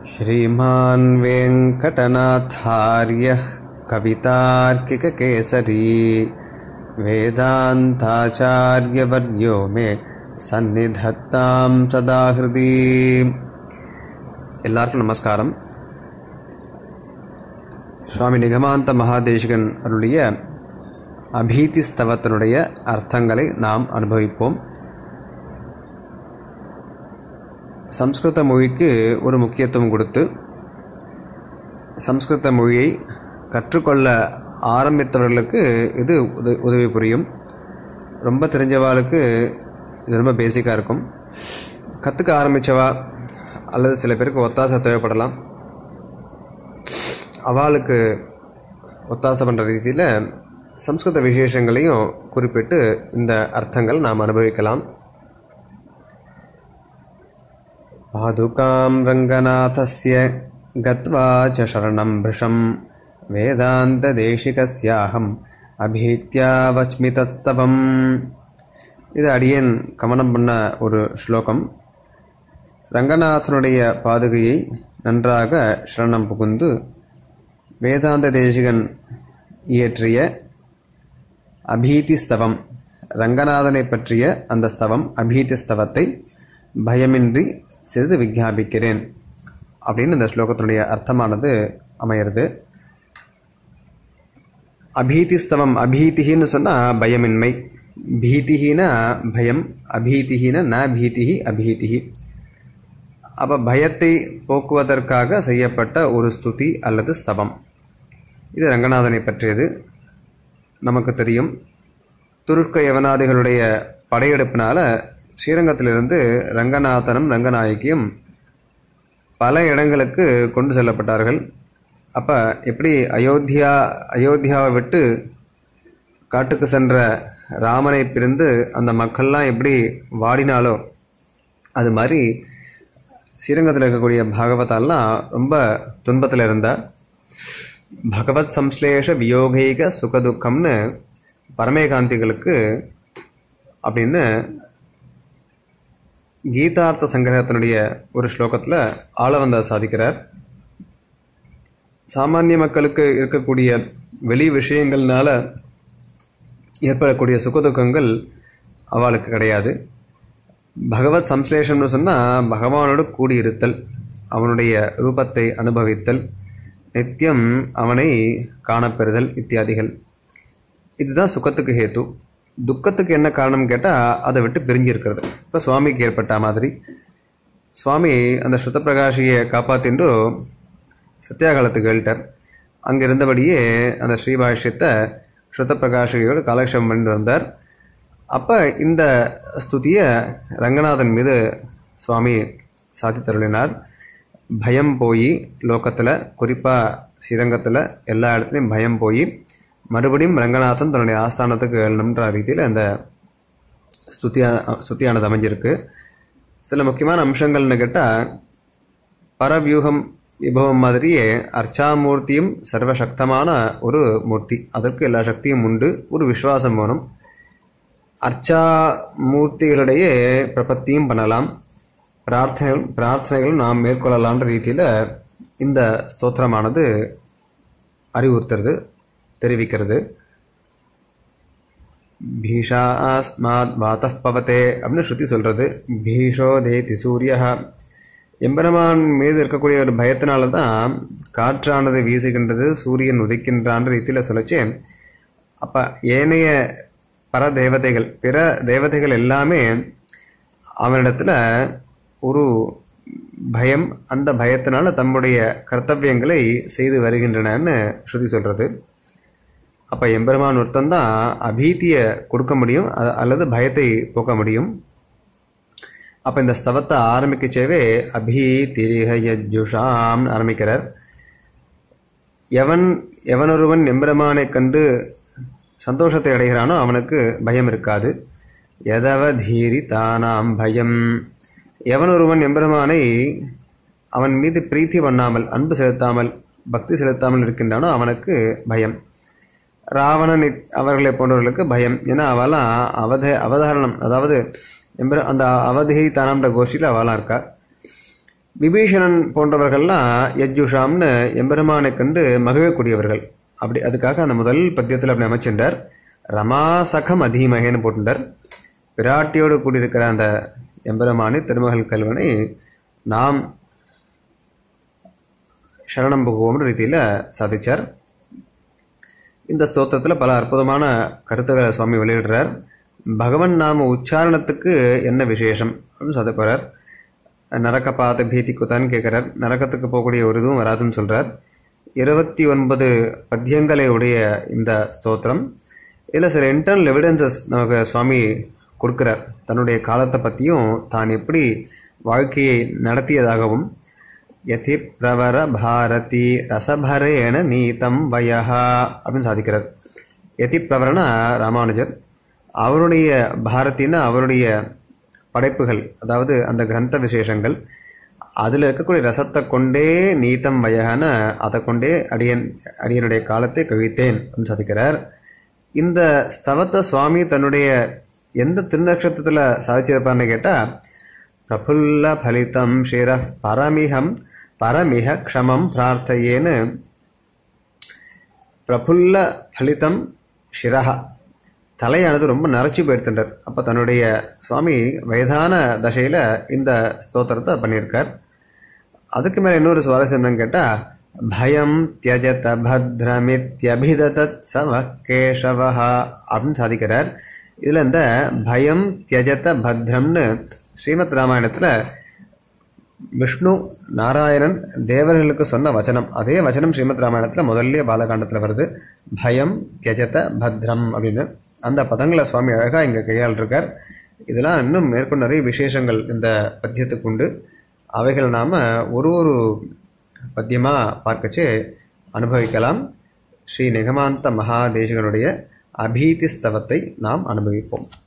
श्रीमान् वेङ्कटनाथार्यः कवितार्किककेसरी वेदान्ताचार्यवर्यो मे सन्निधत्तां सदा हृदि எல்லாருக்கும் நமஸ்காரம் சுவாமி நிகமாந்த மகாதேசிகன் அருளிய அபீதி ஸ்தவத்தினுடைய அர்த்தங்களை நாம் அனுபவிப்போம் சம்ஸ்கிருத மொழிக்கு ஒரு முக்கியத்துவம் கொடுத்து சம்ஸ்கிருத மொழியை கற்றுக்கொள்ள ஆரம்பித்தவர்களுக்கு இது உத உதவி புரியும் ரொம்ப தெரிஞ்சவாளுக்கு இது ரொம்ப பேசிக்காக இருக்கும் கற்றுக்க ஆரம்பித்தவா அல்லது சில பேருக்கு ஒத்தாசை தேவைப்படலாம் அவளுக்கு ஒத்தாசை பண்ணுற ரீதியில் சம்ஸ்கிருத விசேஷங்களையும் குறிப்பிட்டு இந்த அர்த்தங்கள் நாம் அனுபவிக்கலாம் पादुकां रङ्गनाथस्य गत्वा च शरणं भृशं वेदान्तदेशिकस्याहम् अभीत्या वच्मि तत्स्तवम् இது அடியேன் கவனம் பண்ண ஒரு ஸ்லோகம் ரங்கநாதனுடைய பாதுகையை நன்றாக சரணம் புகுந்து வேதாந்த தேசிகன் இயற்றிய அபீதி ஸ்தவம் ரங்கநாதனை பற்றிய அந்த ஸ்தவம் அபீதி ஸ்தவத்தை பயமின்றி சிறிது விஞ்ஞாபிக்கிறேன் அப்படின்னு இந்த ஸ்லோகத்தினுடைய அர்த்தமானது அமையிறது அபீதிஸ்தவம் அபீதிகின்னு சொன்னால் பயமின்மை பீதிகினா பயம் அபீதிகின ந பீதிகி அபீதிகி அப்போ பயத்தை போக்குவதற்காக செய்யப்பட்ட ஒரு ஸ்துதி அல்லது ஸ்தவம் இது ரங்கநாதனை பற்றியது நமக்கு தெரியும் துருஷ்க யவனாதிகளுடைய படையெடுப்பினால ஸ்ரீரங்கத்திலிருந்து ரங்கநாதனும் ரங்கநாயகியும் பல இடங்களுக்கு கொண்டு செல்லப்பட்டார்கள் அப்போ எப்படி அயோத்தியா அயோத்தியாவை விட்டு காட்டுக்கு சென்ற ராமனை பிரிந்து அந்த மக்கள்லாம் எப்படி வாடினாலோ அது மாதிரி ஸ்ரீரங்கத்தில் இருக்கக்கூடிய பாகவதாலாம் ரொம்ப துன்பத்தில் இருந்தார் பகவத் சம்ஸ்லேஷ வியோகைக சுகதுக்கம்னு பரமேகாந்திகளுக்கு அப்படின்னு கீதார்த்த சங்கிரகத்தினுடைய ஒரு ஸ்லோகத்தில் ஆளவந்த சாதிக்கிறார் சாமானிய மக்களுக்கு இருக்கக்கூடிய வெளி விஷயங்கள்னால ஏற்படக்கூடிய சுகதுக்கங்கள் அவளுக்கு கிடையாது பகவத் சம்ஸ்லேஷம்னு சொன்னால் பகவானோடு கூடியிருத்தல் அவனுடைய ரூபத்தை அனுபவித்தல் நித்தியம் அவனை காணப்பெறுதல் இத்தியாதிகள் இதுதான் சுகத்துக்கு ஹேத்து துக்கத்துக்கு என்ன காரணம் கேட்டால் அதை விட்டு பிரிஞ்சு இருக்கிறது இப்போ சுவாமிக்கு ஏற்பட்ட மாதிரி சுவாமி அந்த ஸ்ருத பிரகாஷியை காப்பாத்திண்டு சத்தியாகாலத்துக்கு கேள்ட்டார் அங்கே இருந்தபடியே அந்த ஸ்ரீபாஷ்யத்தை ஸ்ருத பிரகாஷியோடு காலக்ஷேபம் பண்ணிட்டு வந்தார் அப்போ இந்த ஸ்துதியை ரங்கநாதன் மீது சுவாமி சாதித்தருளினார் பயம் போய் லோக்கத்தில் குறிப்பாக ஸ்ரீரங்கத்தில் எல்லா இடத்துலையும் பயம் போய் மறுபடியும் ரங்கநாதன் தன்னுடைய ஆஸ்தானத்துக்கு எழுணுன்ற ரீதியில் அந்த ஸ்துதியா ஸ்துதியானது அமைஞ்சிருக்கு சில முக்கியமான அம்சங்கள்னு கேட்டால் பரவியூகம் விபவம் மாதிரியே அர்ச்சாமூர்த்தியும் சர்வசக்தமான ஒரு மூர்த்தி அதற்கு எல்லா சக்தியும் உண்டு ஒரு விசுவாசம் வேணும் அர்ச்சா மூர்த்திகளிடையே பிரபத்தியும் பண்ணலாம் பிரார்த்தனைகள் பிரார்த்தனைகளும் நாம் மேற்கொள்ளலான்ற ரீதியில் இந்த ஸ்தோத்திரமானது அறிவுறுத்துறது தெரிவிக்கிறது பீஷாஸ்மாத் வாத்தः பவத்தே அப்படின்னு ஸ்ருதி சொல்கிறது பீஷோ தேதி சூரியா எம்பெருமான் மீது இருக்கக்கூடிய ஒரு பயத்தினால தான் காற்றானது வீசுகின்றது சூரியன் உதிக்கின்றான்ற ரீதியில் சொல்லிச்சு அப்போ ஏனைய பர தேவதைகள் பிற தேவதைகள் எல்லாமே அவனிடத்துல ஒரு பயம் அந்த பயத்தினால தம்முடைய கர்த்தவியங்களை செய்து வருகின்றனன்னு ஸ்ருதி சொல்கிறது அப்போ எம்பெருமான் ஒருத்தன் தான் அபீத்தியை கொடுக்க முடியும் அல்லது பயத்தை போக்க முடியும் அப்போ இந்த ஸ்தவத்தை ஆரம்பிக்கச்சேவே அபீதிரிஹயஜுஷாம் ஆரம்பிக்கிறார் எவன் எவனொருவன் எம்பெருமானை கண்டு சந்தோஷத்தை அடைகிறானோ அவனுக்கு பயம் இருக்காது எதவதீரி தானாம் பயம் எவனொருவன் எம்பெருமானை அவன் மீது பிரீத்தி பண்ணாமல் அன்பு செலுத்தாமல் பக்தி செலுத்தாமல் இருக்கின்றானோ அவனுக்கு பயம் ராவணன் அவர்களை போன்றவர்களுக்கு பயம் ஏன்னா அவெல்லாம் அவத அவதாரணம் அதாவது எம்பெரு அந்த அவதிகை தானாம்ன்ற கோஷ்டியில் அவளாம் இருக்கா விபீஷணன் போன்றவர்கள்லாம் யஜ்ஜுஷாம்னு எம்பெருமானை கண்டு மகிழக்கூடியவர்கள் அப்படி அதுக்காக அந்த முதல் பத்தியத்தில் அப்படி அமைச்சிருந்தார் ரமாசகம் அதீமகேன்னு போட்டுட்டார் பிராட்டியோடு கூடியிருக்கிற அந்த எம்பெருமானி திருமகள் கல்வனை நாம் சரணம் புகுவோம்ன்ற ரீதியில் சாதிச்சார் இந்த ஸ்தோத்திரத்தில் பல அற்புதமான கருத்துக்களை சுவாமி வெளியிடுறார் பகவன் நாம உச்சாரணத்துக்கு என்ன விசேஷம் அப்படின்னு சொல்ல போகிறார் நரக்க பார்த்த பீதி குத்தான்னு கேட்குறார் நரக்கத்துக்கு போகக்கூடிய ஒரு இதுவும் வராதுன்னு சொல்கிறார் இருபத்தி ஒன்பது பத்தியங்களை உடைய இந்த ஸ்தோத்திரம் இதில் சில இன்டர்னல் எவிடன்சஸ் நமக்கு சுவாமி கொடுக்குறார் தன்னுடைய காலத்தை பற்றியும் தான் எப்படி வாழ்க்கையை நடத்தியதாகவும் யதி பிரவர பாரதி ரசபரேன நீதம் வயஹா அப்படின்னு சாதிக்கிறார் யதி பிரவரனா ராமானுஜர் அவருடைய பாரதினா அவருடைய படைப்புகள் அதாவது அந்த கிரந்த விசேஷங்கள் அதில் இருக்கக்கூடிய ரசத்தை கொண்டே நீத்தம் வயகன அதை கொண்டே அடியன் அடியனுடைய காலத்தை கழித்தேன் அப்படின்னு சாதிக்கிறார் இந்த ஸ்தவத்தை சுவாமி தன்னுடைய எந்த திருநக்ஷத்திரத்தில் சாதிச்சிருப்பார்னு கேட்டால் பிரபுல்ல பலிதம் ஷிர பரமிகம் பரமிக க்ஷமம் பிரார்த்தையேன்னு பிரபுல்ல பலிதம் ஷிரஹா தலையானது ரொம்ப நரைச்சி போயிருத்துட்டார் அப்போ தன்னுடைய சுவாமி வயதான தசையில் இந்த ஸ்தோத்திரத்தை பண்ணியிருக்கார் அதுக்கு மேலே இன்னொரு சுவாரஸ்யம் என்னன்னு கேட்டால் பயம் தியஜத பத்ரமித்யபிததத் சவ கேசவஹா அப்படின்னு சாதிக்கிறார் இதில் இந்த பயம் தியஜத பத்ரம்னு ஸ்ரீமத் ராமாயணத்தில் விஷ்ணு நாராயணன் தேவர்களுக்கு சொன்ன வச்சனம் அதே வச்சனம் ஸ்ரீமத் ராமாயணத்தில் முதல்ல பாலகாண்டத்தில் வருது பயம் தியஜத பத்ரம் அப்படின்னு அந்த பதங்களை சுவாமி அழகாக இங்கே கையாளிருக்கார் இதெல்லாம் இன்னும் மேற்கொண்டு நிறைய விசேஷங்கள் இந்த பத்தியத்துக்கு உண்டு அவைகள் நாம் ஒரு ஒரு பத்தியமாக பார்க்கச்சு அனுபவிக்கலாம் ஸ்ரீ நிகமாந்த மகாதேசிகனுடைய அபீதி ஸ்தவத்தை நாம் அனுபவிப்போம்